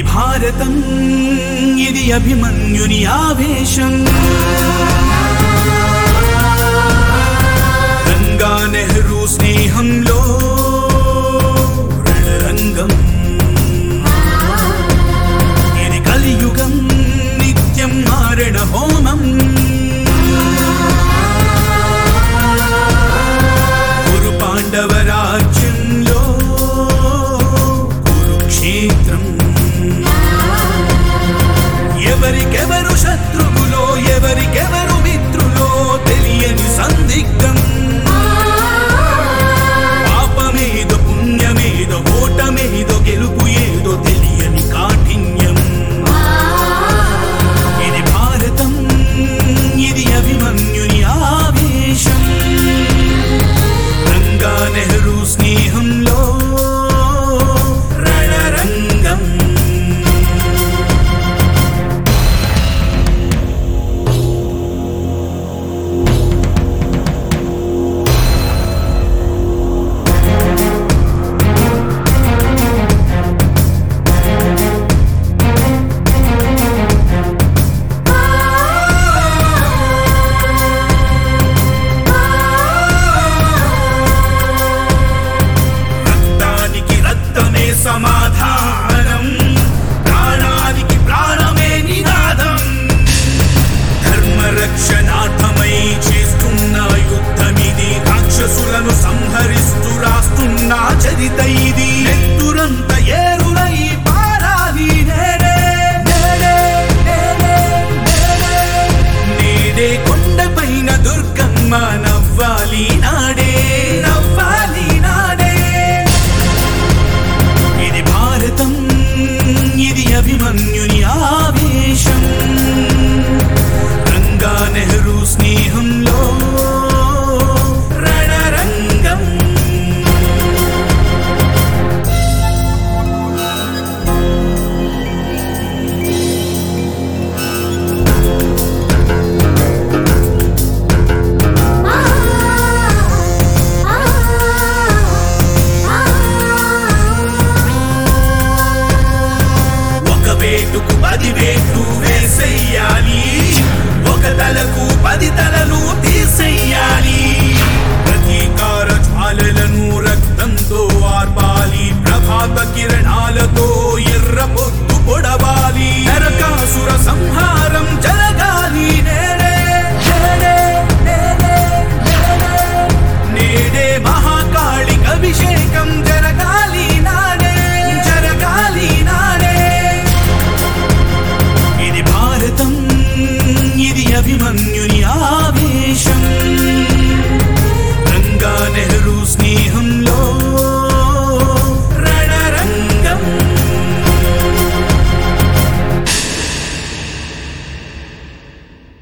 భారతం ఇది అభిమన్యుని ఆవేశం గంగా నెహ్రూ స్నేహంలో రణరంగం ఇది కలియుగం నిత్యం మారణ హోమం గురు పాండవ రాజ్యంలో కురుక్షేత్రం ఎవరికెవరు శత్రువులో ఎవరికెవరు మిత్రులో తెలియని సందిగ్ధం పాపమేదో పుణ్యమేదో ఓటమేదో గెలుపు ఏదో తెలియని కాఠిన్యం ఇది భారతం ఇది అభిమన్యుని ఆవేశం గంగా నెహ్రూ స్నేహంలో రణరంగం రక్తానికి రక్తమే సమాధానం ప్రాణానికి ప్రాణమే నినాదం ధర్మ రక్షణార్థమై చేస్తున్న యుద్ధమిది రాక్షసులను సంహరిస్తూ రాస్తున్న చరిత ఇది ఎత్తురంత ఏరులై పారాలి నేడే నేడే నేడే నేడే నేడే కొండపైన దుర్గమ్మ నవ్వాలి నాడే నవ్వాలి నాడే ఇది భారతం ఇది అభిమన్యుని ఆవేశం గంగా నెహ్రూ స్నేహంలో రణరంగం ఒక వేటుకు పది వేట్లు వేసెయ్యాలి ఒక తలకు పది తలలు తీసెయ్యాలి ప్రతీకార జ్వాలలను రక్తంతో ఆర్పాలి ప్రభాత కిరణాలతో ఎర్ర పొద్దు పొడవాలి నరకాసుర సంహారం జరగాలి నేడే నేడే నేడే నేడే నేడే మహాకాళిక అభిషేకం జరగాలి